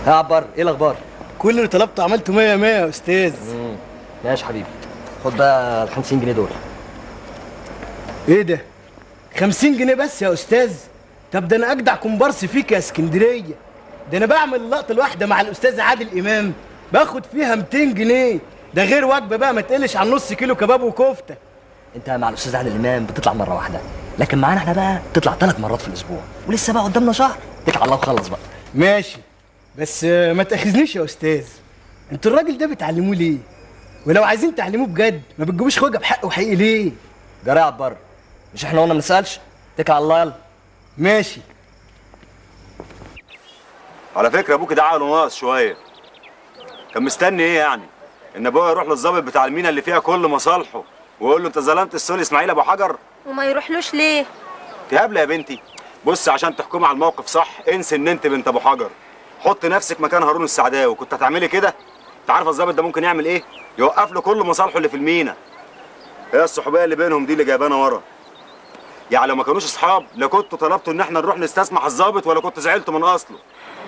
يا عبر ايه الاخبار كل اللي طلبته عملته 100 100 يا استاذ ماشي حبيبي خد بقى ال 50 جنيه دول ايه ده 50 جنيه بس يا استاذ طب ده انا اجدع كومبارس فيك يا اسكندريه ده انا بعمل اللقطه الواحده مع الاستاذ عادل امام باخد فيها 200 جنيه ده غير وجبه بقى ما تقلش عن نص كيلو كباب وكفته انت مع الاستاذ عادل امام بتطلع مره واحده لكن معانا احنا بقى بتطلع ثلاث مرات في الاسبوع ولسه بقى قدامنا شهر اتكل على الله وخلص بقى ماشي بس آه، ما تاخذنيش يا استاذ انتوا الراجل ده بتعلموه ليه ولو عايزين تعلموه بجد ما بتجيبوش خوجه بحق وحقيقي ليه جرى يا عبر مش احنا قلنا ما نسالش اتكل على الله يلا ماشي على فكره ابوك ده عقله ناقص شويه كان مستني ايه يعني ان ابويا يروح للظابط بتاع المينا اللي فيها كل مصالحه ويقول له انت ظلمت السوري اسماعيل ابو حجر وما يروحلوش ليه تهابله يا بنتي بص عشان تحكمي على الموقف صح انسي ان انت بنت ابو حجر حط نفسك مكان هارون السعداوي كنت هتعملي كده انت عارفه الظابط ده ممكن يعمل ايه يوقف له كل مصالحه اللي في المينا هي الصحوبيه اللي بينهم دي اللي جايبانا ورا يعني لو ما كانوش اصحاب لا كنتوا طلبتوا ان احنا نروح نستسمح الظابط ولا كنت زعلتوا من اصله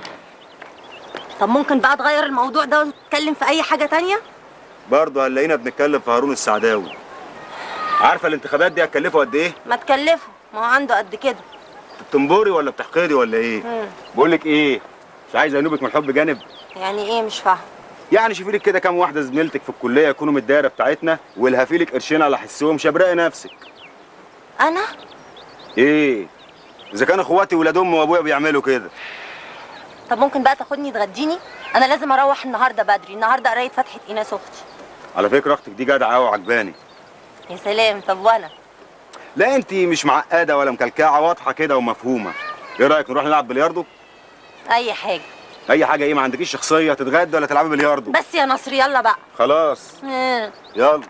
طب ممكن بقى تغير الموضوع ده وتتكلم في اي حاجه تانية برضه هنلاقينا بنتكلم في هارون السعداوي عارفه الانتخابات دي هتكلفه قد ايه ما تكلفه ما هو عنده قد كده بتنبوري ولا بتحقدي ولا ايه مم. بقول لك ايه مش عايز انوبك من الحب جانب يعني ايه مش فاهم يعني شوفي لك كده كام واحده زميلتك في الكليه يكونوا من الدايره بتاعتنا والهفي لك قرشين على حسهم شبرقي نفسك انا ايه اذا كان اخواتي ولاد امي وابويا بيعملوا كده طب ممكن بقى تاخدني تغديني انا لازم اروح النهارده بدري النهارده قرايه فتحه ايناس اختي على فكره اختك دي جدعه قوي وعجباني يا سلام طب وانا لا انت مش معقده ولا مكلكعه واضحه كده ومفهومه ايه رايك نروح نلعب بلياردو اي حاجه اي حاجه ايه ما عندكيش شخصيه تتغدى ولا تلعبي بلياردو بس يا نصر يلا بقى خلاص مم. يلا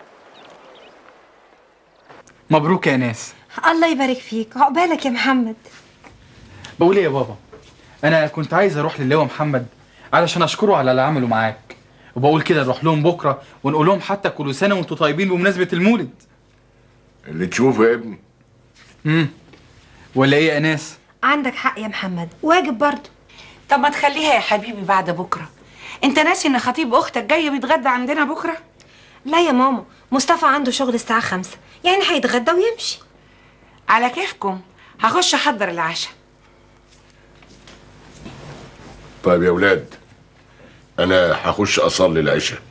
مبروك يا ناس الله يبارك فيك عقبالك يا محمد بقول ايه يا بابا انا كنت عايز اروح للواء محمد علشان اشكره على اللي عمله معاك وبقول كده نروح لهم بكره ونقول لهم حتى كل سنه وانتم طيبين بمناسبه المولد اللي تشوفه يا ابني امم ولا ايه يا ناس عندك حق يا محمد واجب برضه طب ما تخليها يا حبيبي بعد بكره انت ناسي ان خطيب اختك جاي بيتغدى عندنا بكره لا يا ماما مصطفى عنده شغل الساعة خمسة يعني هيتغدى ويمشي على كيفكم هخش احضر العشاء طيب يا ولاد انا هخش اصلي العشاء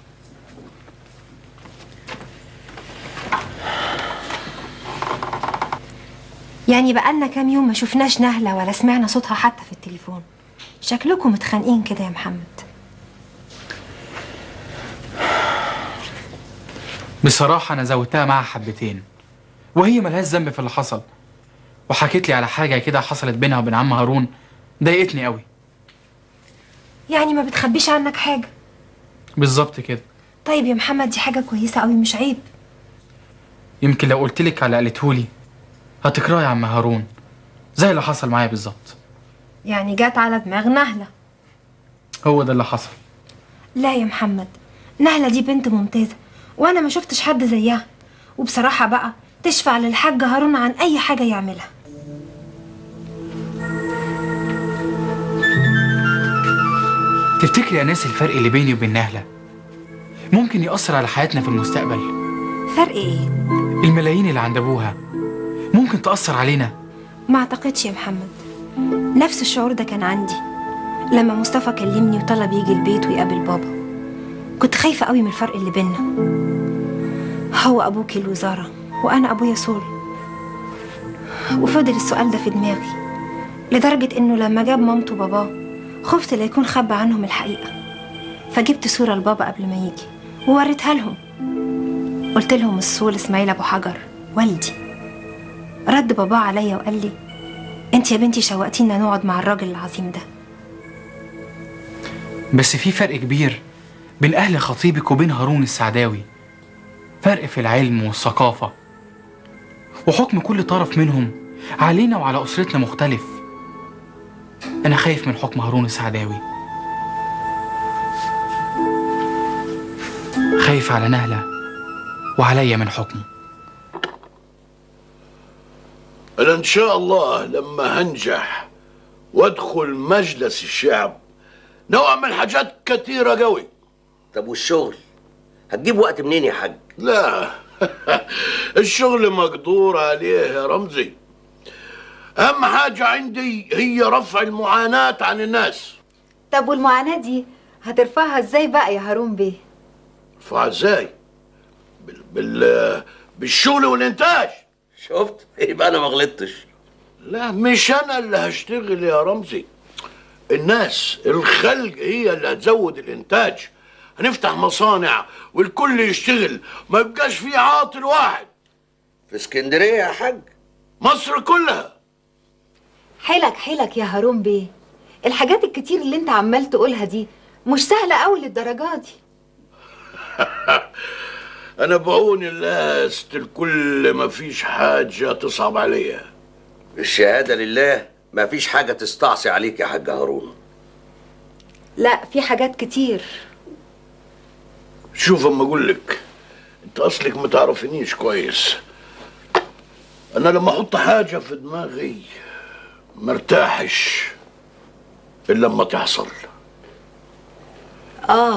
يعني بقالنا كام يوم ما شفناش نهلة ولا سمعنا صوتها حتى في التليفون شكلكم متخانقين كده يا محمد بصراحه انا زودتها معاها حبتين وهي ملهاش ذنب في اللي حصل وحكيت لي على حاجه كده حصلت بينها وبين عم هارون ضايقتني قوي يعني ما بتخبيش عنك حاجة بالظبط كده طيب يا محمد دي حاجة كويسة قوي مش عيب يمكن لو قلت لك على اللي قالتهولي هتكرهي يا عم هارون زي اللي حصل معايا بالظبط يعني جات على دماغ نهلة هو ده اللي حصل لا يا محمد نهلة دي بنت ممتازة وانا ما شفتش حد زيها وبصراحة بقى تشفع للحاج هارون عن اي حاجة يعملها تفتكري يا ناس الفرق اللي بيني وبين نهلة ممكن يأثر على حياتنا في المستقبل فرق ايه الملايين اللي عند أبوها ممكن تأثر علينا ما اعتقدش يا محمد نفس الشعور ده كان عندي لما مصطفى كلمني وطلب يجي البيت ويقابل بابا كنت خايفة قوي من الفرق اللي بينا هو أبوك الوزارة وأنا أبويا سول وفضل السؤال ده في دماغي لدرجة إنه لما جاب مامته وباباه خفت لا يكون خبى عنهم الحقيقة فجبت صورة لبابا قبل ما يجي ووريتها لهم قلت لهم الصول إسماعيل أبو حجر والدي رد بابا عليا وقال لي انت يا بنتي شوقتينا نقعد مع الراجل العظيم ده بس في فرق كبير بين أهل خطيبك وبين هارون السعداوي فرق في العلم والثقافة وحكم كل طرف منهم علينا وعلى أسرتنا مختلف أنا خايف من حكم هارون السعداوي خايف على نهلة وعليا من حكمه انا ان شاء الله لما هنجح وادخل مجلس الشعب نعمل حاجات كتيرة قوي طب والشغل هتجيب وقت منين يا حاج لا الشغل مقدور عليه يا رمزي أهم حاجة عندي هي رفع المعاناة عن الناس طب والمعاناة دي هترفعها ازاي بقى يا هارون بيه رفعها ازاي؟ بال... بال... بالشغل والإنتاج شفت يبقى أنا ما غلطتش لا مش أنا اللي هشتغل يا رمزي الناس الخلق هي اللي هتزود الإنتاج هنفتح مصانع والكل يشتغل ما يبقاش في عاطل واحد في اسكندرية يا حاج مصر كلها حيلك حيلك يا هارون بيه الحاجات الكتير اللي انت عمال تقولها دي مش سهلة قوي للدرجة دي أنا بعون الله يا ست الكل ما فيش حاجة تصعب عليا الشهادة لله ما فيش حاجة تستعصي عليك يا حاج هارون لا في حاجات كتير شوف اما اقول لك انت اصلك ما تعرفنيش كويس انا لما احط حاجه في دماغي مرتاحش الا لما تحصل اه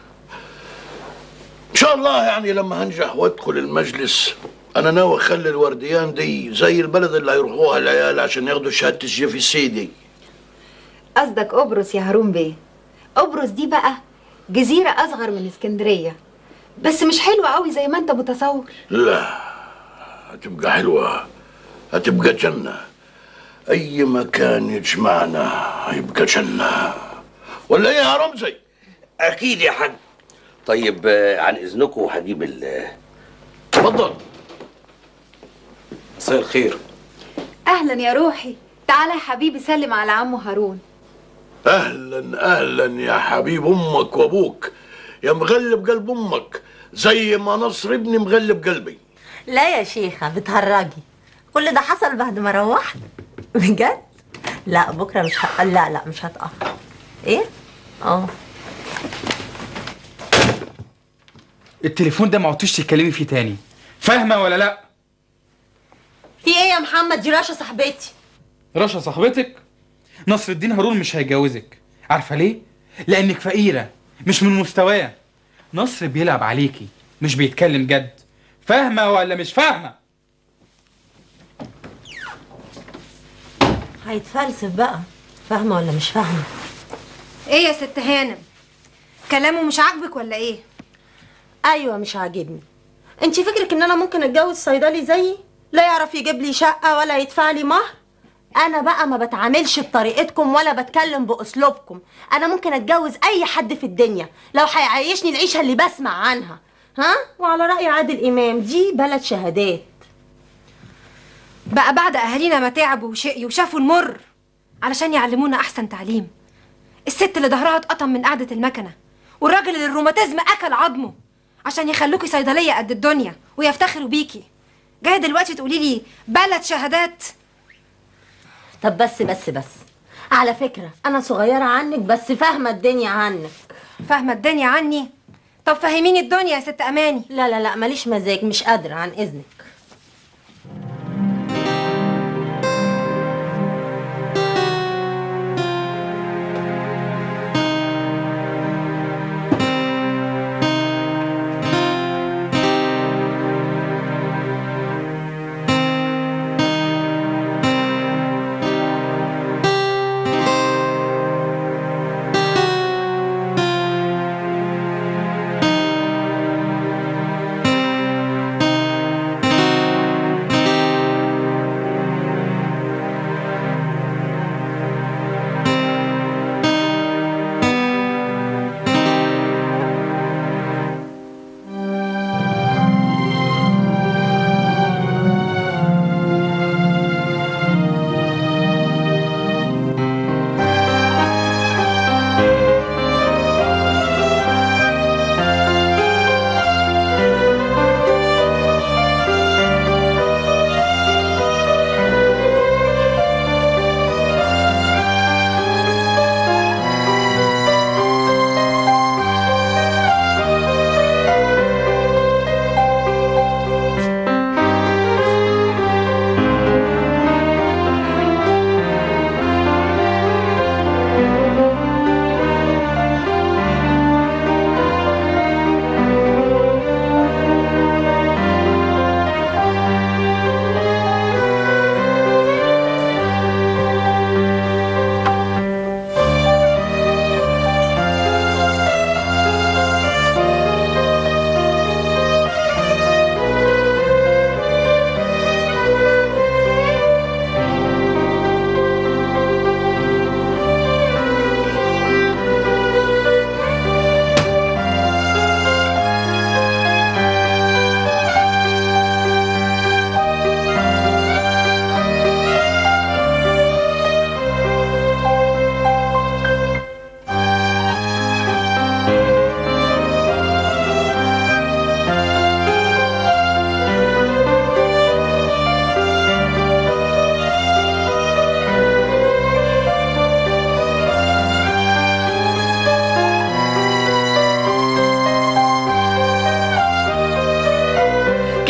ان شاء الله يعني لما هنجح وادخل المجلس انا ناوي اخلي الورديان دي زي البلد اللي هيروحوها العيال عشان ياخدوا شهاده الجي في سي دي قصدك قبرص يا هارون بيه قبرص دي بقى جزيرة أصغر من اسكندرية بس مش حلوة قوي زي ما انت متصور لا هتبقى حلوة هتبقى جنة أي مكان يجمعنا هيبقى جنة ولا إيه يا رمزي؟ أكيد يا حاج طيب آه، عن إذنكم هجيب ال اتفضل مساء الخير أهلا يا روحي تعالى يا حبيبي سلم على عمو هارون أهلا أهلا يا حبيب أمك وأبوك يا مغلب قلب أمك زي ما نصر ابني مغلب قلبي لا يا شيخة بتهرجي كل ده حصل بعد ما روحت بجد لا بكرة مش ه... لا لا مش هتأخر ايه اه التليفون ده ما عدتوش تتكلمي فيه تاني فاهمه ولا لا في ايه يا محمد دي رشا صاحبتي رشا صاحبتك نصر الدين هارون مش هيجوزك عارفه ليه لانك فقيره مش من مستواه نصر بيلعب عليكي مش بيتكلم جد فاهمه ولا مش فاهمه هيتفلسف بقى فاهمة ولا مش فاهمة ايه يا ست هانم كلامه مش عاجبك ولا ايه ايوه مش عاجبني انت فكرك ان انا ممكن اتجوز صيدلي زيي لا يعرف يجيب لي شقه ولا يدفع لي مهر انا بقى ما بتعاملش بطريقتكم ولا بتكلم باسلوبكم انا ممكن اتجوز اي حد في الدنيا لو هيعيشني العيشه اللي بسمع عنها ها وعلى راي عادل امام دي بلد شهادات بقى بعد اهالينا ما تعبوا وشقيوا وشافوا المر علشان يعلمونا احسن تعليم الست اللي ظهرها اتقطم من قعده المكنه والراجل اللي الروماتيزم اكل عظمه عشان يخلوكي صيدليه قد الدنيا ويفتخروا بيكي جايه دلوقتي تقولي لي بلد شهادات طب بس بس بس على فكره انا صغيره عنك بس فاهمه الدنيا عنك فاهمه الدنيا عني طب فهميني الدنيا يا ست اماني لا لا لا ماليش مزاج مش قادره عن اذنك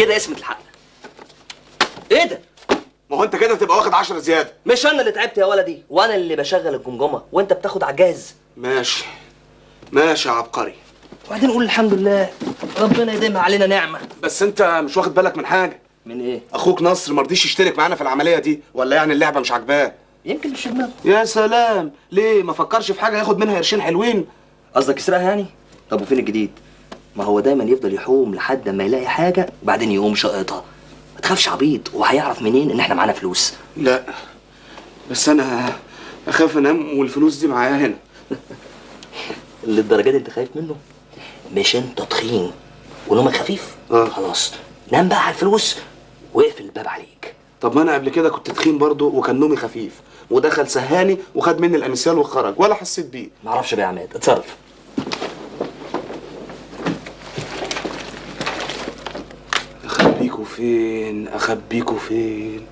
كده اسمة الحق ايه ده ما هو انت كده تبقى واخد 10 زياده مش انا اللي تعبت يا ولدي وانا اللي بشغل الجمجمه وانت بتاخد على الجاهز ماشي ماشي يا عبقري وبعدين نقول الحمد لله ربنا يديمها علينا نعمه بس انت مش واخد بالك من حاجه من ايه اخوك نصر ما رضيش يشترك معانا في العمليه دي ولا يعني اللعبه مش عاجباه يمكن مش في دماغه يا سلام ليه ما فكرش في حاجه ياخد منها قرشين حلوين قصدك يسرقها يعني طب وفين الجديد ما هو دايما يفضل يحوم لحد ما يلاقي حاجه وبعدين يقوم شقطها ما تخافش عبيط وهيعرف منين ان احنا معانا فلوس لا بس انا اخاف انام والفلوس دي معايا هنا للدرجه دي انت خايف منه مش انت تخين ونومك خفيف آه. خلاص نام بقى على الفلوس واقفل الباب عليك طب ما انا قبل كده كنت تخين برضه وكان نومي خفيف ودخل سهاني وخد مني الامسيال وخرج ولا حسيت بيه معرفش بقى يا عماد اتصرف اخبيكوا فين اخبيكوا فين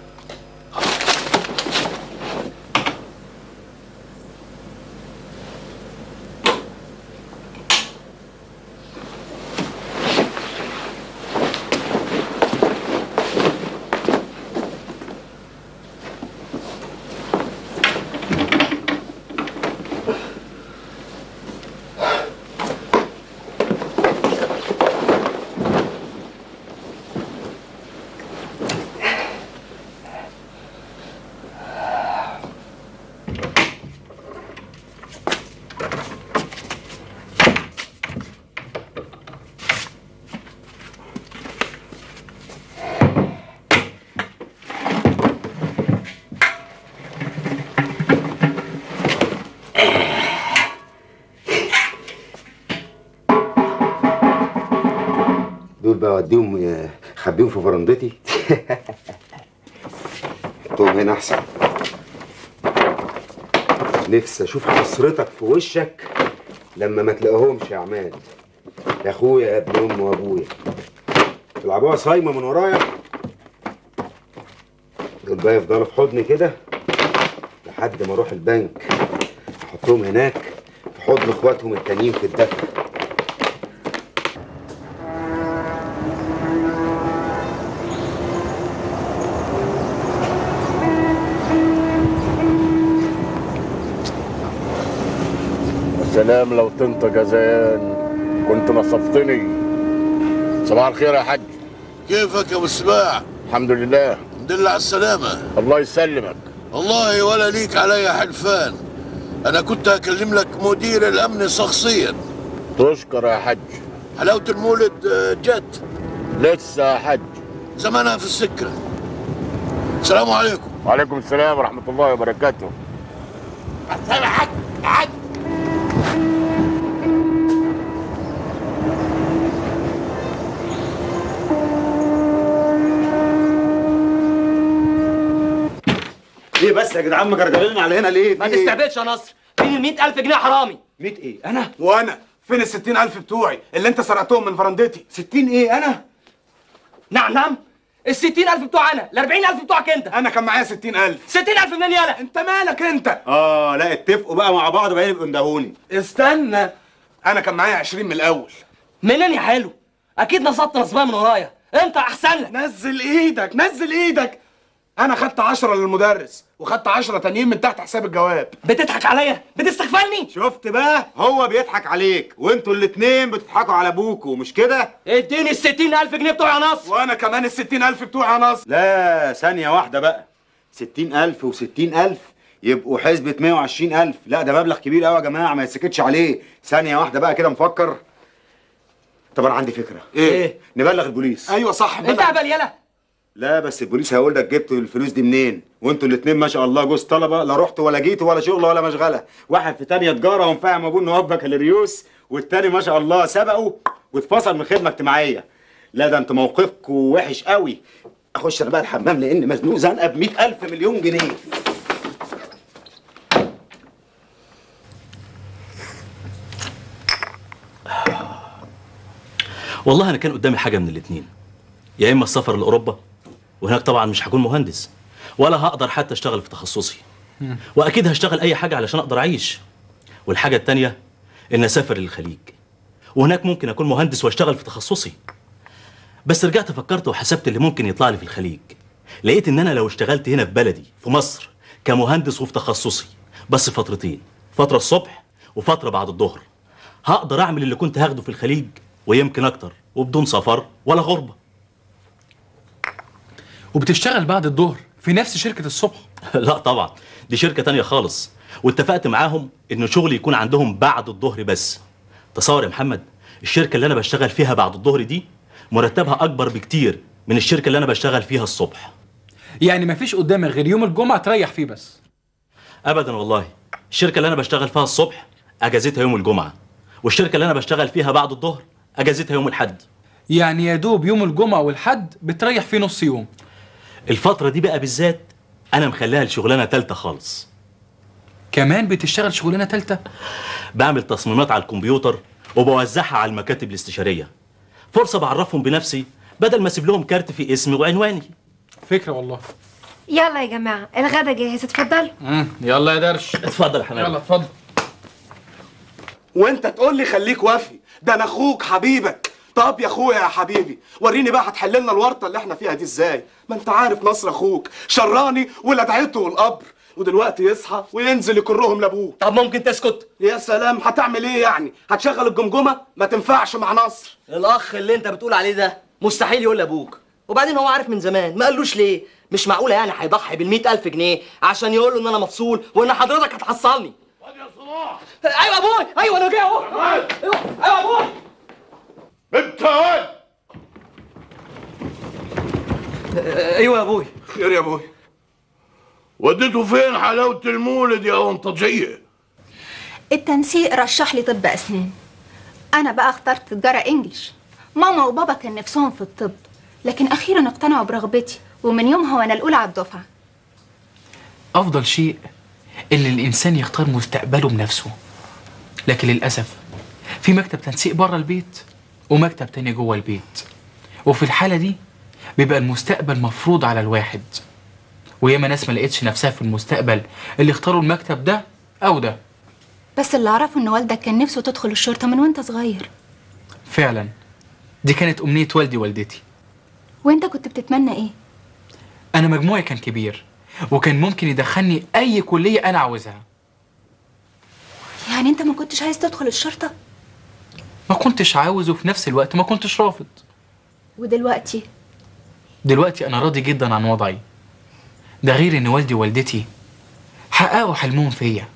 دول بقى اوديهم آه، خبيهم في فرندتي حطهم هنا احسن نفسي اشوف حسرتك في وشك لما ما تلاقيهمش يا عماد يا اخويا يا ابن امي وابويا تلعبوها صايمه من ورايا دول بقى يفضلوا في حضني كده لحد ما اروح البنك احطهم هناك في حضن اخواتهم التانيين في الدفع سلام لو تنطق يا زيان كنت نصفتني صباح الخير يا حاج كيفك يا ابو السباع الحمد لله الحمد لله على السلامة الله يسلمك والله ولا ليك عليا حلفان انا كنت هكلم لك مدير الامن شخصيا تشكر يا حج حلاوة المولد آه، جت لسه يا حج زمانها في السكة السلام عليكم وعليكم السلام ورحمة الله وبركاته يا حاج يا حاج ليه بس يا جدعان مجرجرين على هنا ليه؟ ما تستعبدش يا نصر فين ال 100000 جنيه حرامي 100 ايه انا وانا فين ال 60000 بتوعي اللي انت سرقتهم من فرندتي 60 ايه انا نعم نعم ال 60000 بتوع انا ال 40000 بتوعك انت انا كان معايا 60000 60000 منين يالا انت مالك انت اه لا اتفقوا بقى مع بعض بقى يبقوا اندهوني استنى انا كان معايا 20 من الاول منين يا حلو اكيد نصبت نصبايه من ورايا انت احسن لك نزل ايدك نزل ايدك انا خدت 10 للمدرس وخدت 10 تانيين من تحت حساب الجواب بتضحك عليا بتستغفلني شفت بقى هو بيضحك عليك وانتوا الاتنين بتضحكوا على ابوكوا مش كده اديني ال 60000 جنيه بتوع يا نصر وانا كمان ال 60000 بتوعي يا نصر لا ثانية واحدة بقى 60000 و60000 يبقوا حسبة 120000 لا ده مبلغ كبير قوي يا جماعة ما يتسكتش عليه ثانية واحدة بقى كده نفكر طب انا عندي فكرة ايه نبلغ البوليس ايوه صح انت اهبل يالا لا بس البوليس هيقول لك جبتوا الفلوس دي منين وانتوا الاتنين ما شاء الله جوز طلبه لا رحتوا ولا جيتوا ولا شغل ولا مشغله واحد في تانية تجاره ومفهم ابوه انه اب بكالوريوس والتاني ما شاء الله سبقه واتفصل من خدمه اجتماعيه لا ده انتوا موقفكم وحش قوي اخش انا بقى الحمام لان مزنوق زنقه ب ألف مليون جنيه والله انا كان قدامي حاجه من الاتنين يا اما السفر لاوروبا وهناك طبعا مش هكون مهندس ولا هقدر حتى اشتغل في تخصصي واكيد هشتغل اي حاجه علشان اقدر اعيش والحاجه التانيه ان اسافر للخليج وهناك ممكن اكون مهندس واشتغل في تخصصي بس رجعت فكرت وحسبت اللي ممكن يطلع لي في الخليج لقيت ان انا لو اشتغلت هنا في بلدي في مصر كمهندس وفي تخصصي بس فترتين فتره الصبح وفتره بعد الظهر هقدر اعمل اللي كنت هاخده في الخليج ويمكن اكتر وبدون سفر ولا غربه وبتشتغل بعد الظهر في نفس شركه الصبح لا طبعا دي شركه تانية خالص واتفقت معاهم ان شغلي يكون عندهم بعد الظهر بس تصور يا محمد الشركه اللي انا بشتغل فيها بعد الظهر دي مرتبها اكبر بكتير من الشركه اللي انا بشتغل فيها الصبح يعني مفيش قدامك غير يوم الجمعه تريح فيه بس ابدا والله الشركه اللي انا بشتغل فيها الصبح اجازتها يوم الجمعه والشركه اللي انا بشتغل فيها بعد الظهر اجازتها يوم الاحد يعني يا دوب يوم الجمعه والحد بتريح فيه نص يوم الفتره دي بقى بالذات انا مخليها لشغلانه تالته خالص كمان بتشتغل شغلانه تالته بعمل تصميمات على الكمبيوتر وبوزعها على المكاتب الاستشاريه فرصه بعرفهم بنفسي بدل ما اسيب لهم كارت في اسمي وعنواني فكره والله يلا يا جماعه الغدا جاهز اتفضلوا امم يلا يا درش اتفضل يا حماد يلا اتفضل وانت تقول لي خليك وافي ده انا اخوك حبيبك طب يا اخويا يا حبيبي وريني بقى هتحل لنا الورطه اللي احنا فيها دي ازاي ما انت عارف نصر اخوك شراني ولدعته والقبر ودلوقتي يصحى وينزل يكرهم لابوه طب ممكن تسكت يا سلام هتعمل ايه يعني هتشغل الجمجمه ما تنفعش مع نصر الاخ اللي انت بتقول عليه ده مستحيل يقول لابوك وبعدين هو عارف من زمان ما قالوش ليه مش معقوله يعني هيضحي بال ألف جنيه عشان يقول له ان انا مفصول وان حضرتك هتحصلني ايوه يا ابوي ايوه انا جاي اهو ايوه ايوه يا ابوي انت وين؟ ايوه يا ابوي خير يا ابوي وديته فين حلاوة المولد يا ونطجية؟ التنسيق رشح لي طب أسنان أنا بقى اخترت تجارة إنجليش ماما وبابا كان نفسهم في الطب لكن أخيرا اقتنعوا برغبتي ومن يومها وأنا الأولى على الدفعة افضل شيء اللي الانسان يختار مستقبله بنفسه لكن للاسف في مكتب تنسيق بره البيت ومكتب تاني جوه البيت وفي الحاله دي بيبقى المستقبل مفروض على الواحد وياما ناس ما لقيتش نفسها في المستقبل اللي اختاروا المكتب ده او ده بس اللي أعرفه إن والدك كان نفسه تدخل الشرطة من وأنت صغير فعلا دي كانت امنيه والدي والدتي وأنت كنت بتتمنى إيه؟ انا مجموعي كان كبير وكان ممكن يدخلني اي كليه انا عاوزها يعني أنت ما كنتش عايز تدخل الشرطة؟ ما كنتش عاوز وفي نفس الوقت ما كنتش رافض ودلوقتي دلوقتي انا راضي جدا عن وضعي ده غير ان والدي ووالدتي حققوا حلمهم فيا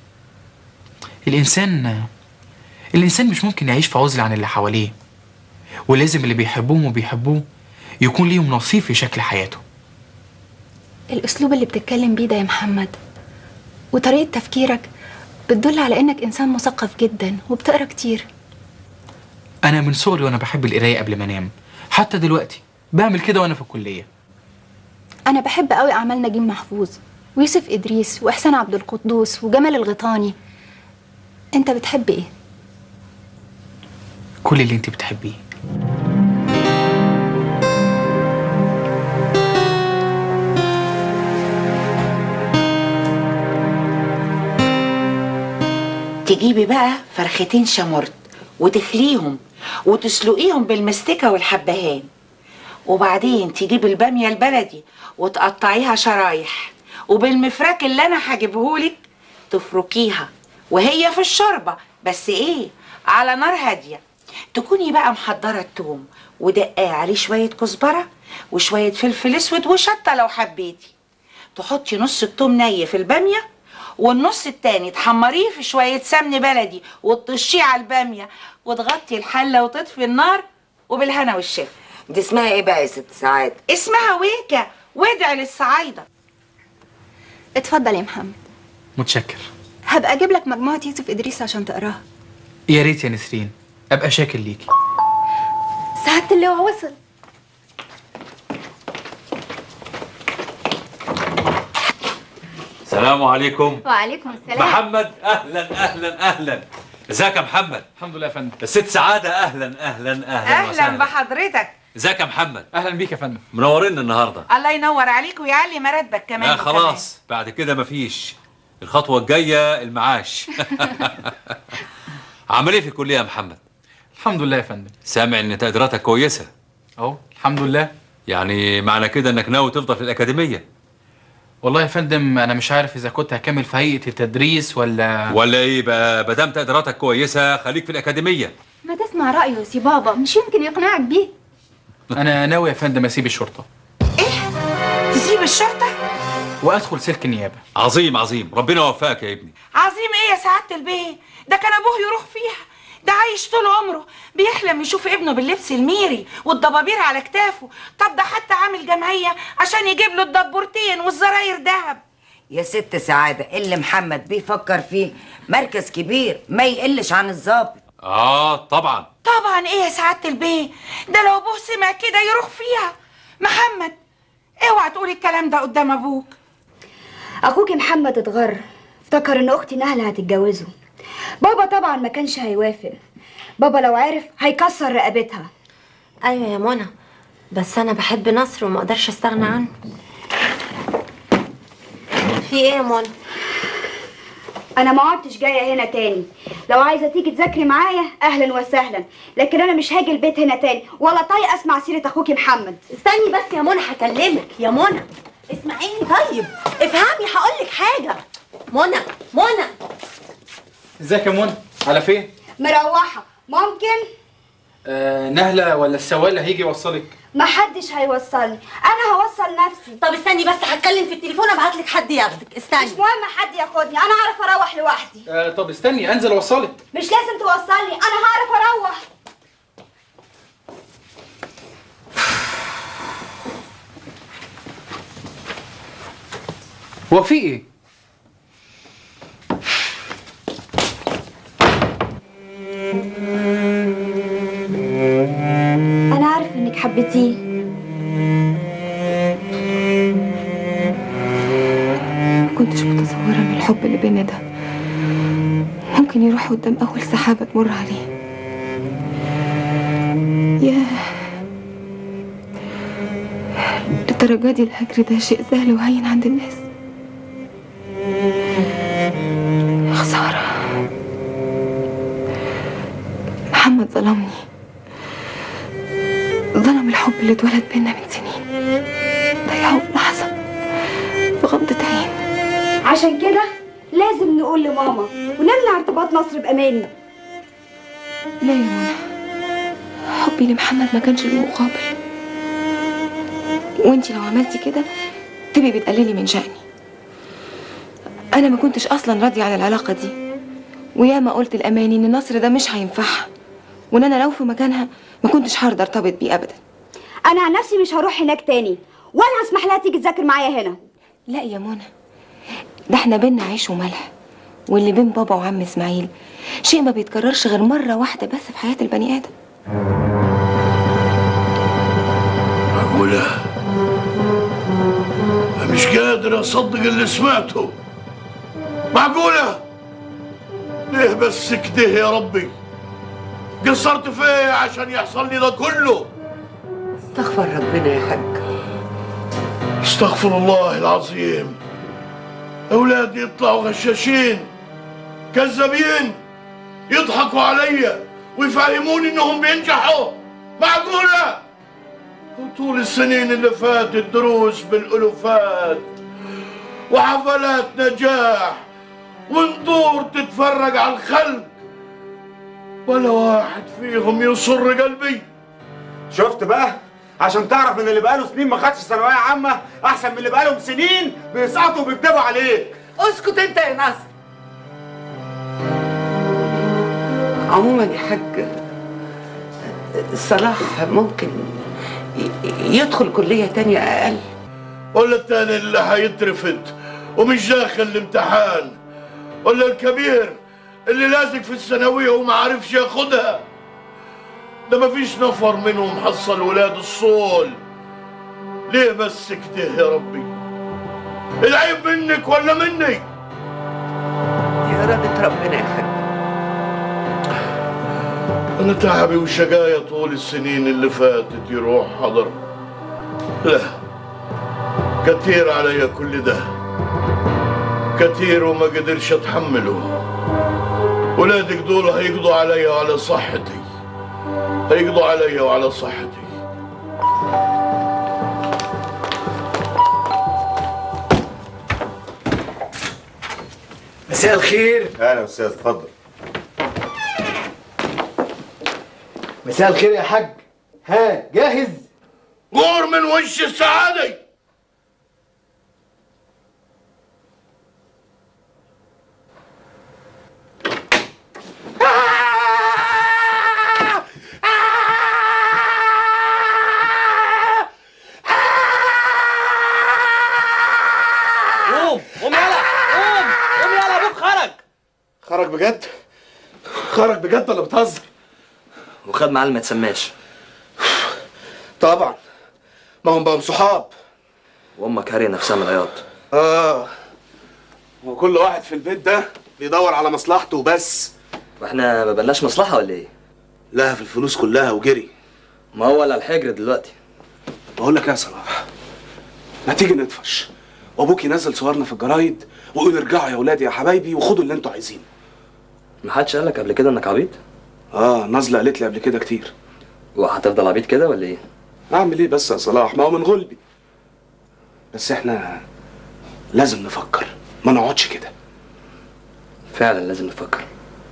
الانسان الانسان مش ممكن يعيش في عزله عن اللي حواليه ولازم اللي بيحبوهم وبيحبوه يكون ليهم نصيب في شكل حياته الأسلوب اللي بتتكلم بيه ده يا محمد وطريقة تفكيرك بتدل على إنك إنسان مثقف جدا وبتقرا كتير انا من صغري وانا بحب القرايه قبل ما انام حتى دلوقتي بعمل كده وانا في الكليه أنا بحب قوي أعمال نجيب محفوظ ويوسف إدريس وإحسان عبد القدوس وجمال الغيطاني أنت بتحب إيه؟ كل اللي انت بتحبيه تجيبي بقى فرختين شمرت وتخليهم وتسلقيهم بالمستكة والحبهان وبعدين تجيب البامية البلدي وتقطعيها شرايح وبالمفراك اللي انا هجيبهولك تفركيها وهي في الشوربة بس ايه على نار هادية تكوني بقى محضرة التوم ودقاه عليه شوية كزبرة وشوية فلفل اسود وشطة لو حبيتي تحطي نص التوم ني في البامية والنص التاني تحمريه في شوية سمن بلدي وتطشيه على البامية وتغطي الحلة وتطفي النار وبالهنا والشفا دي اسمها ايه بقى يا ست سعاد اسمها ويكا وادعي للصعايدة اتفضل يا محمد متشكر هبقى أجيب لك مجموعة يوسف إدريس عشان تقراها يا ريت يا نسرين ابقى شاكر ليكي سعادة اللواء وصل السلام عليكم وعليكم السلام محمد اهلا اهلا اهلا ازيك يا محمد الحمد لله يا فندم الست سعاده اهلا اهلا اهلا اهلا وسهلا بحضرتك ازيك يا محمد اهلا بيك يا فندم منورين النهارده الله ينور عليك ويعلي مراتبك كمان لا وكمان. خلاص بعد كده مفيش الخطوه الجايه المعاش عامل ايه في الكليه يا محمد الحمد لله يا فندم سامع ان تقديراتك كويسه اهو الحمد لله يعني معنى كده انك ناوي تفضل في الاكاديميه والله يا فندم انا مش عارف اذا كنت هكمل في هيئه التدريس ولا ولا ايه بقى ما دام تقديراتك كويسه خليك في الاكاديميه ما تسمع رأيه يا سي بابا مش يمكن يقنعك بيه انا ناوي يا فندم اسيب الشرطه تسيب الشرطة وادخل سلك النيابه عظيم عظيم ربنا يوفقك يا ابني عظيم ايه يا سعادة البيه ده كان ابوه يروح فيها ده عايش طول عمره بيحلم يشوف ابنه باللبس الميري والضبابير على كتافه طب ده حتى عامل جمعية عشان يجيب له الدبورتين والزراير دهب يا ست سعادة اللي محمد بيفكر فيه مركز كبير ما يقلش عن الظابط اه طبعا طبعا ايه يا سعادة البيه ده لو ابوه سمع كده يروح فيها محمد اوعى تقولي الكلام ده قدام ابوك اخوك محمد اتغر افتكر ان اختي نهله هتتجوزه بابا طبعا ما كانش هيوافق بابا لو عرف هيكسر رقبتها ايوه يا منى بس انا بحب نصر وما اقدرش استغنى عنه في ايه يا منى انا ما عدتش جايه هنا تاني لو عايزه تيجي تذاكري معايا اهلا وسهلا لكن انا مش هاجي البيت هنا تاني ولا طايقه اسمع سيره اخوكي محمد استني بس يا منى هكلمك يا منى اسمعيني طيب افهمي هقول لك حاجه منى منى ازيك يا منى على فين مروحه ممكن آه نهله ولا السواق اللي هيجي يوصلك محدش هيوصلني انا هوصل نفسي طب استني بس هتكلم في التليفون ابعت لك حد ياخدك استني مش مهم حد ياخدني انا هعرف اروح لوحدي آه طب استني انزل اوصلك مش لازم توصلني انا هعرف اروح هو في ايه انا عارف انك حبيتيه ما كنتش متصورة ان الحب اللي بينا ده ممكن يروح قدام اول سحابة تمر عليه ياه للدرجة دي الهجر ده شيء سهل وهين عند الناس خسارة محمد ظلمني ظلم الحب اللي اتولد بينا من سنين ضيعه في لحظة في غمضة عين عشان كده لازم نقول لماما ونمنع ارتباط نصر بأماني لا يا منى حبي لمحمد ما كانش له مقابل وانتي لو عملتي كده تبقي بتقللي من شأني انا ما كنتش اصلا راضية عن العلاقة دي وياما قلت الاماني ان نصر ده مش هينفعها وان انا لو في مكانها ما كنتش هرضى ارتبط بيه ابدا انا عن نفسي مش هروح هناك تاني ولا هسمح لها تيجي تذاكر معايا هنا لا يا منى ده احنا بينا عيش وملح واللي بين بابا وعم اسماعيل شيء ما بيتكررش غير مرة واحدة بس في حياة البني آدم معقولة أنا مش قادر أصدق اللي سمعته معقولة ليه بس كده يا ربي قصرت في ايه عشان يحصل لي ده كله استغفر ربنا يا حاج استغفر الله العظيم أولادي يطلعوا غشاشين كذابين يضحكوا عليا ويفهموني إنهم بينجحوا معقولة وطول السنين اللي فاتت دروس بالألوفات وحفلات نجاح ونطور تتفرج على الخلق ولا واحد فيهم يصر قلبي شفت بقى عشان تعرف ان اللي بقاله سنين ما خدش ثانويه عامه احسن من اللي بقالهم سنين بيسقطوا وبيكتبوا عليك اسكت انت يا نصر عموما يا حاج صلاح ممكن ي- يدخل كلية تانية أقل ولا التاني اللي هيترفد ومش داخل الامتحان ولا الكبير اللي لازق في الثانوية وما عرفش ياخدها ده مفيش نفر منهم حصل ولاد الصول ليه بس كده يا ربي العيب منك ولا مني دي إرادة ربنا يا حاج أنا تعبي وشقايا طول السنين اللي فاتت يروح حضر لا كتير عليا كل ده كتير وما قدرش أتحمله ولادك دول هيقضوا عليا وعلى صحتي هيقضوا عليا وعلى صحتي مساء الخير اهلا يا استاذ اتفضل مساء الخير يا حاج ها جاهز جور من وش السعادة قوم قوم يلا قوم قوم يلا ابوك خرج خرج بجد خرج بجد ولا بتهزر وخد معاه اللي ما يتسماش طبعا ما هم بقوا صحاب وامك هاريه نفسها من العياط اه وكل واحد في البيت ده بيدور على مصلحته وبس واحنا ما بلناش مصلحه ولا ايه لها في الفلوس كلها وجري ما هو ولا الحجر دلوقتي بقول لك إيه يا صلاح ما تيجي نطفش وابوك ينزل صورنا في الجرايد ويقول ارجعوا يا ولادي يا حبايبي وخدوا اللي انتوا عايزينه ما حدش قال لك قبل كده انك عبيط اه نازله قالت لي قبل كده كتير وهتفضل عبيط كده ولا ايه اعمل ايه بس يا صلاح ما هو من غلبي بس احنا لازم نفكر ما نقعدش كده فعلا لازم نفكر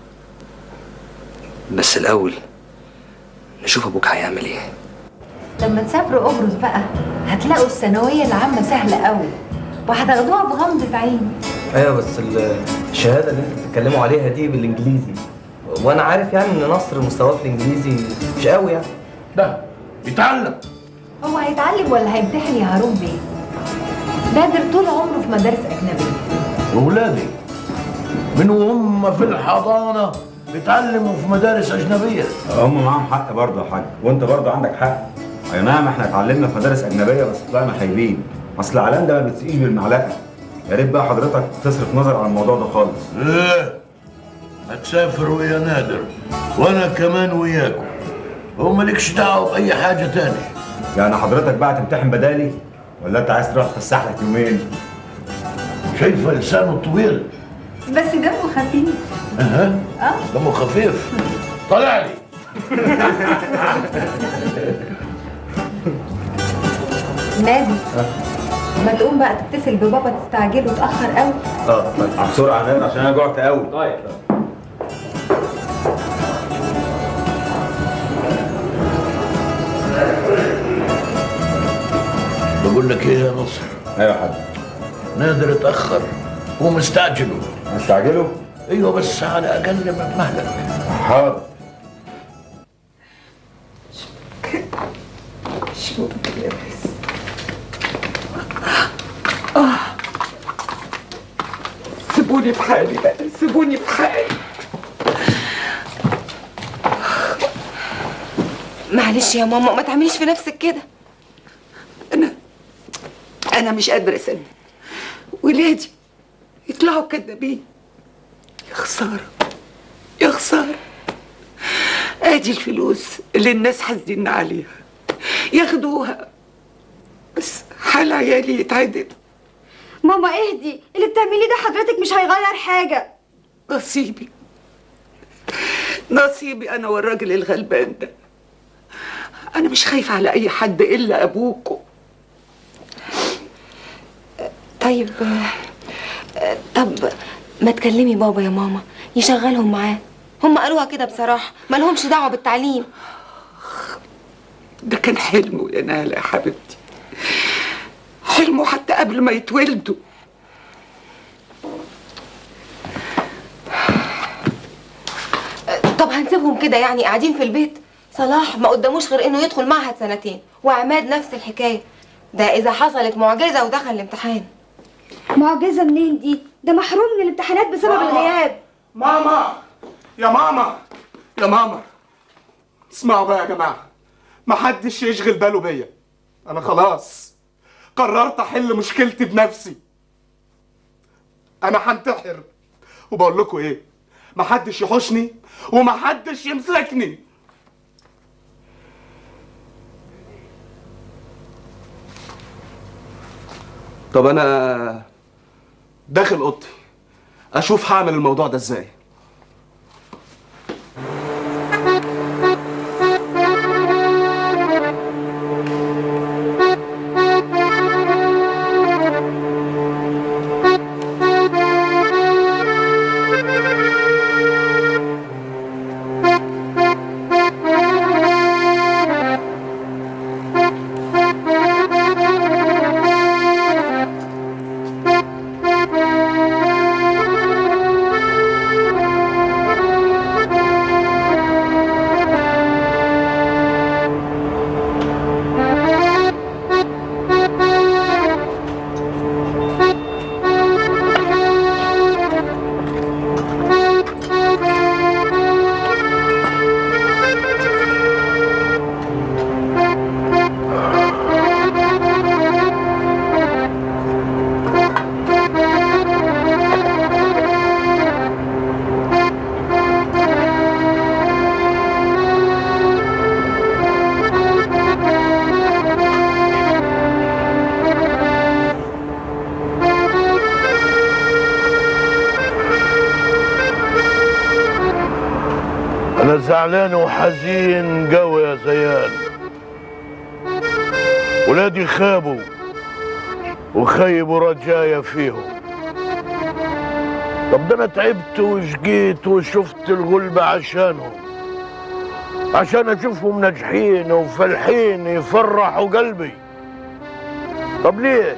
بس الاول نشوف ابوك هيعمل ايه لما تسافروا قبرص بقى هتلاقوا الثانوية العامة سهلة قوي وهتاخدوها بغمضة عين ايوه بس الشهاده اللي انتوا بتتكلموا عليها دي بالانجليزي وانا عارف يعني ان نصر مستواه في الانجليزي مش قوي يعني ده بيتعلم هو هيتعلم ولا هيمتحن يا هارون بيه بادر طول عمره في مدارس أجنبية ولادي من وهم في الحضانة بيتعلموا في مدارس أجنبية هم معاهم حق برضه يا حاج وانت برضه عندك حق اي نعم احنا اتعلمنا في مدارس اجنبيه بس طلعنا خايبين اصل العلام ده ما بتسقيش بالمعلقه يا ريت بقى حضرتك تصرف نظر عن الموضوع ده خالص ايه هتسافر ويا نادر وانا كمان وياكم ومالكش دعوه باي حاجه تاني يعني حضرتك بقى تمتحن بدالي ولا انت عايز تروح تفسح لك يومين شايفه لسانه طويل بس دمه خفيف اها اه دمه خفيف طلع لي نادي ما تقوم بقى تتصل ببابا تستعجله اتأخر قوي اه طيب بسرعه نادر عشان انا جوعت قوي طيب بقول لك ايه يا نصر ايوه يا حاج نادر اتاخر ومستعجله مستعجله ايوه بس على اقل من مهلك حاضر شو بس سيبوني في حالي بقى سيبوني في حالي معلش يا ماما ما تعمليش في نفسك كده انا مش قادره اسلم ولادي يطلعوا كدابين يا خساره يا خساره ادي الفلوس اللي الناس حاسدين عليها ياخدوها بس حال عيالي يتعدل ماما اهدي اللي بتعمليه ده حضرتك مش هيغير حاجة نصيبي نصيبي انا والراجل الغلبان ده انا مش خايفه على اي حد الا ابوكم طيب آه، طب ما تكلمي بابا يا ماما يشغلهم معاه هم قالوها كده بصراحة ما لهمش دعوة بالتعليم ده كان حلمه يا نالا يا حبيبتي حلمه حتى قبل ما يتولدوا طب هنسيبهم كده يعني قاعدين في البيت صلاح ما قداموش غير انه يدخل معهد سنتين وعماد نفس الحكاية ده اذا حصلت معجزة ودخل الامتحان معجزة منين دي ده محروم من الامتحانات بسبب ماما. الغياب ماما يا ماما يا ماما اسمعوا بقى يا جماعه محدش يشغل باله بيا انا خلاص قررت احل مشكلتي بنفسي انا هنتحر وبقول لكم ايه محدش يحوشني ومحدش يمسكني طب انا داخل اوضتي اشوف هعمل الموضوع ده ازاي انا زعلان وحزين قوي يا زيان ولادي خابوا وخيبوا رجايا فيهم طب ده انا تعبت وشقيت وشفت الغلبة عشانهم عشان اشوفهم ناجحين وفالحين يفرحوا قلبي طب ليه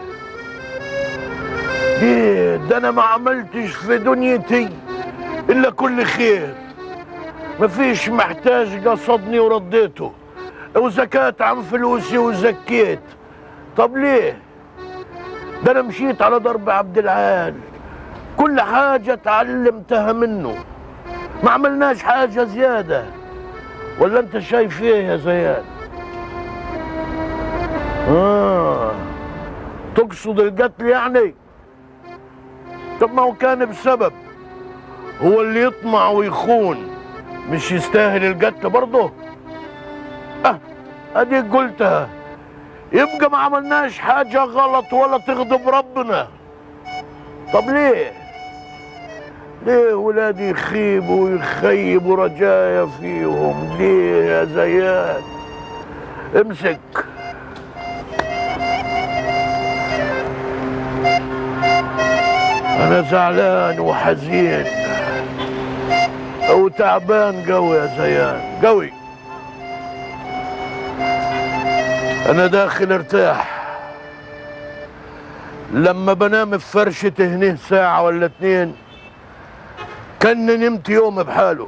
ليه ده انا ما عملتش في دنيتي الا كل خير مفيش محتاج قصدني ورديته وزكاة عن فلوسي وزكيت طب ليه ده انا مشيت على ضرب عبد العال كل حاجة اتعلمتها منه ما عملناش حاجة زيادة ولا انت شايف ايه يا زياد اه تقصد القتل يعني طب ما هو كان بسبب هو اللي يطمع ويخون مش يستاهل القتل برضه اه اديك قلتها يبقى ما عملناش حاجة غلط ولا تغضب ربنا طب ليه ليه ولادي يخيبوا ويخيبوا رجايا فيهم ليه يا زياد امسك انا زعلان وحزين وتعبان قوي يا زيان قوي انا داخل ارتاح لما بنام في فرشة هنيه ساعة ولا اتنين كان نمت يوم بحاله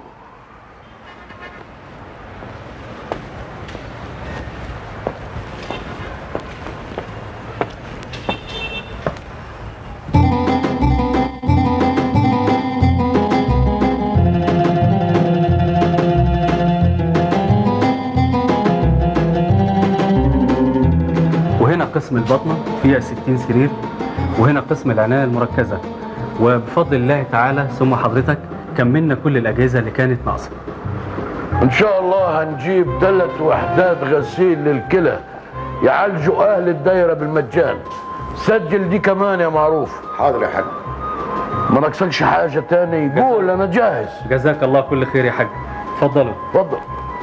وهنا قسم البطنة فيها 60 سرير وهنا قسم العناية المركزة وبفضل الله تعالى ثم حضرتك كملنا كل الأجهزة اللي كانت ناقصة ان شاء الله هنجيب ثلاث وحدات غسيل للكلى يعالجوا اهل الدايره بالمجان سجل دي كمان يا معروف حاضر يا حاج ما ناقصكش حاجه تاني قول انا جاهز جزاك الله كل خير يا حاج اتفضلوا اتفضل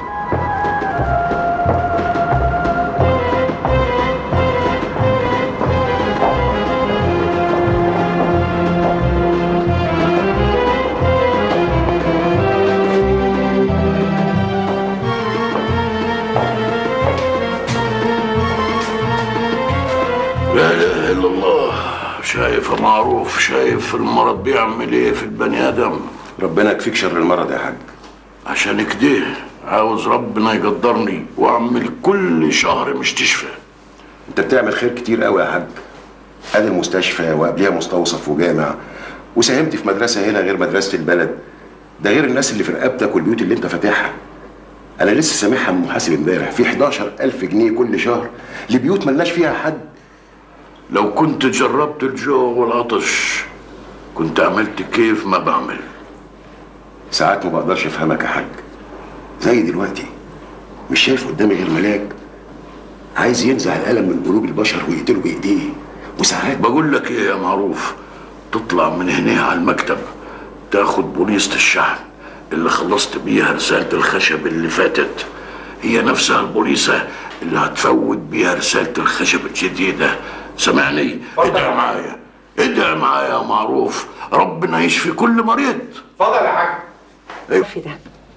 لا اله الا الله شايف يا معروف شايف المرض بيعمل ايه في البني ادم ربنا يكفيك شر المرض يا حاج عشان كده عاوز ربنا يقدرني واعمل كل شهر مش تشفى انت بتعمل خير كتير قوي يا حاج ادي المستشفى وقبلها مستوصف وجامع وساهمت في مدرسه هنا غير مدرسه البلد ده غير الناس اللي في رقبتك والبيوت اللي انت فاتحها انا لسه سامعها من محاسب امبارح في 11000 جنيه كل شهر لبيوت ملناش فيها حد لو كنت جربت الجوع والعطش كنت عملت كيف ما بعمل ساعات ما بقدرش افهمك يا حاج زي دلوقتي مش شايف قدامي غير ملاك عايز ينزع الالم من قلوب البشر ويقتله بايديه وساعات بقول لك ايه يا معروف تطلع من هنا على المكتب تاخد بوليسة الشحن اللي خلصت بيها رسالة الخشب اللي فاتت هي نفسها البوليسة اللي هتفوت بيها رسالة الخشب الجديدة سمعني ادعي معايا ادعي معايا يا معروف ربنا يشفي كل مريض اتفضل يا حاج في ده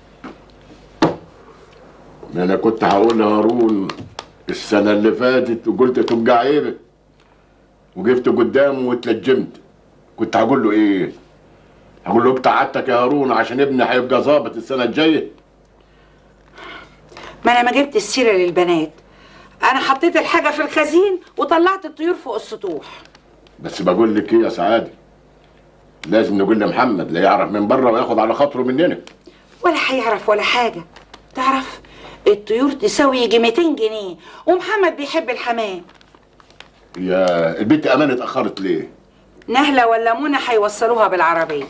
انا كنت هقول لهارون السنة اللي فاتت وقلت تبقى عيبة وقفت قدامه واتلجمت كنت هقول له ايه؟ هقول له ابتعدتك يا هارون عشان ابني هيبقى ظابط السنة الجاية ما انا ما جبت السيره للبنات انا حطيت الحاجه في الخزين وطلعت الطيور فوق السطوح بس بقول لك ايه يا سعادة لازم نقول لمحمد لا يعرف من بره وياخد على خاطره مننا ولا هيعرف ولا حاجه تعرف الطيور تساوي يجي 200 جنيه ومحمد بيحب الحمام يا البنت امان اتاخرت ليه؟ نهله ولا منى هيوصلوها بالعربيه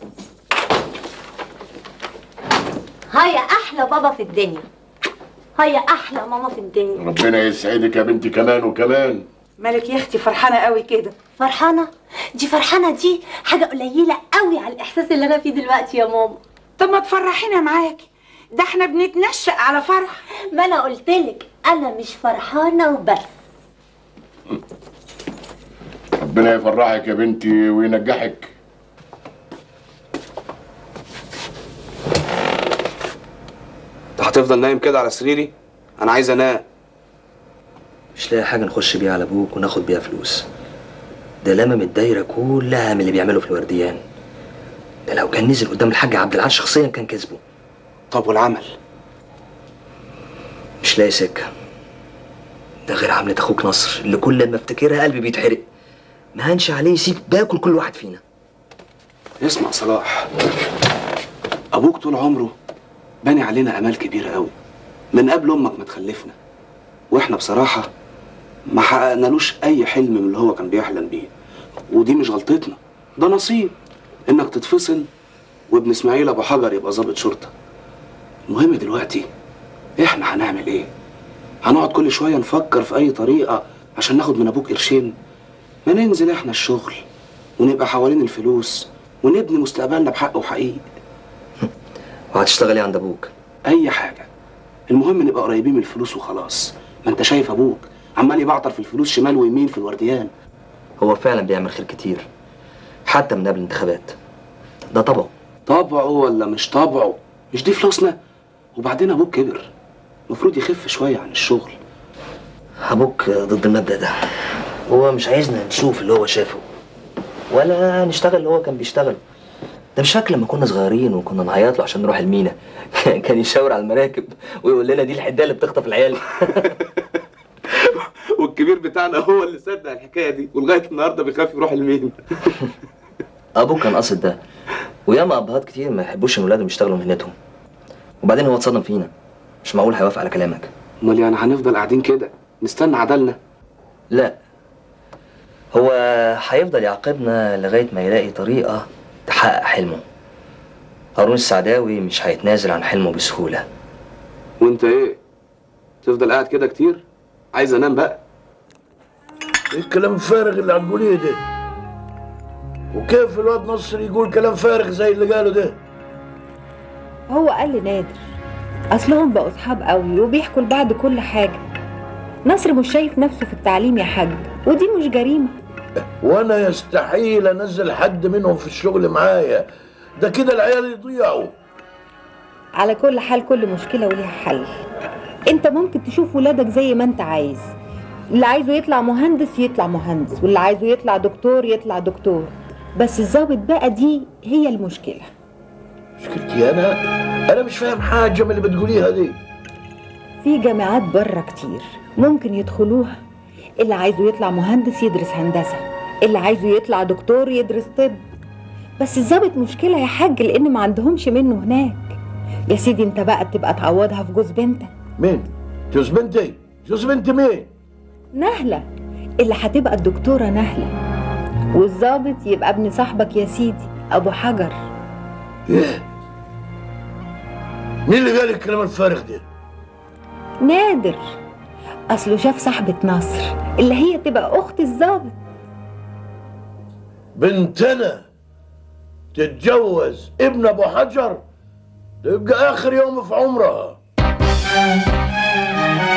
هيا احلى بابا في الدنيا هيا احلى ماما في الدنيا ربنا يسعدك يا بنتي كمان وكمان مالك يا اختي فرحانه قوي كده فرحانه دي فرحانه دي حاجه قليله قوي على الاحساس اللي انا فيه دلوقتي يا ماما طب ما تفرحينا معاكي ده احنا بنتنشأ على فرح ما انا قلتلك انا مش فرحانه وبس ربنا يفرحك يا بنتي وينجحك انت هتفضل نايم كده على سريري انا عايز انام مش لاقي حاجه نخش بيها على ابوك وناخد بيها فلوس ده لمم الدايره كلها من اللي بيعمله في الورديان ده لو كان نزل قدام الحاج عبد العال شخصيا كان كسبه طب والعمل مش لاقي سكه ده غير عملة اخوك نصر اللي كل ما افتكرها قلبي بيتحرق ما هنش عليه يسيب باكل كل واحد فينا اسمع صلاح ابوك طول عمره بني علينا امال كبيره قوي من قبل امك ما تخلفنا واحنا بصراحه ما حققنالوش اي حلم من اللي هو كان بيحلم بيه ودي مش غلطتنا ده نصيب انك تتفصل وابن اسماعيل ابو حجر يبقى ضابط شرطه المهم دلوقتي احنا هنعمل ايه هنقعد كل شويه نفكر في اي طريقه عشان ناخد من ابوك قرشين ما ننزل احنا الشغل ونبقى حوالين الفلوس ونبني مستقبلنا بحق وحقيقي وهتشتغل ايه عند ابوك اي حاجه المهم نبقى قريبين من الفلوس وخلاص ما انت شايف ابوك عمال يبعطر في الفلوس شمال ويمين في الورديان هو فعلا بيعمل خير كتير حتى من قبل الانتخابات ده طبعه طبعه ولا مش طبعه مش دي فلوسنا وبعدين ابوك كبر المفروض يخف شويه عن الشغل ابوك ضد المبدأ ده هو مش عايزنا نشوف اللي هو شافه ولا نشتغل اللي هو كان بيشتغله ده مش فاكر لما كنا صغيرين وكنا نعيط له عشان نروح المينا كان يشاور على المراكب ويقول لنا دي الحدايه اللي بتخطف العيال والكبير بتاعنا هو اللي صدق الحكايه دي ولغايه النهارده بيخاف يروح المين ابوه كان قاصد ده وياما ابهات كتير ما يحبوش ان ولادهم يشتغلوا مهنتهم وبعدين هو اتصدم فينا مش معقول هيوافق على كلامك امال يعني هنفضل قاعدين كده نستنى عدلنا لا هو هيفضل يعاقبنا لغايه ما يلاقي طريقه تحقق حلمه هارون السعداوي مش هيتنازل عن حلمه بسهوله وانت ايه تفضل قاعد كده كتير عايز انام بقى ايه الكلام الفارغ اللي هتقوليه ده وكيف الواد نصر يقول كلام فارغ زي اللي قاله ده هو قال لي نادر اصلهم بقوا اصحاب قوي وبيحكوا لبعض كل حاجه نصر مش شايف نفسه في التعليم يا حاج ودي مش جريمه وانا يستحيل انزل حد منهم في الشغل معايا ده كده العيال يضيعوا على كل حال كل مشكله وليها حل انت ممكن تشوف ولادك زي ما انت عايز اللي عايزه يطلع مهندس يطلع مهندس واللي عايزه يطلع دكتور يطلع دكتور بس الظابط بقى دي هي المشكله مشكلتي انا انا مش فاهم حاجه من اللي بتقوليها دي في جامعات بره كتير ممكن يدخلوها اللي عايزه يطلع مهندس يدرس هندسة اللي عايزه يطلع دكتور يدرس طب بس الظابط مشكلة يا حاج لأن ما عندهمش منه هناك يا سيدي انت بقى تبقى تعوضها في جوز بنتك مين جوز بنتي جوز بنتي مين نهلة اللي هتبقى الدكتورة نهلة والظابط يبقى ابن صاحبك يا سيدي أبو حجر ايه مين اللي قال الكلام الفارغ ده نادر أصله شاف صاحبة نصر اللي هي تبقى أخت الظابط بنتنا تتجوز ابن ابو حجر ده يبقى اخر يوم في عمرها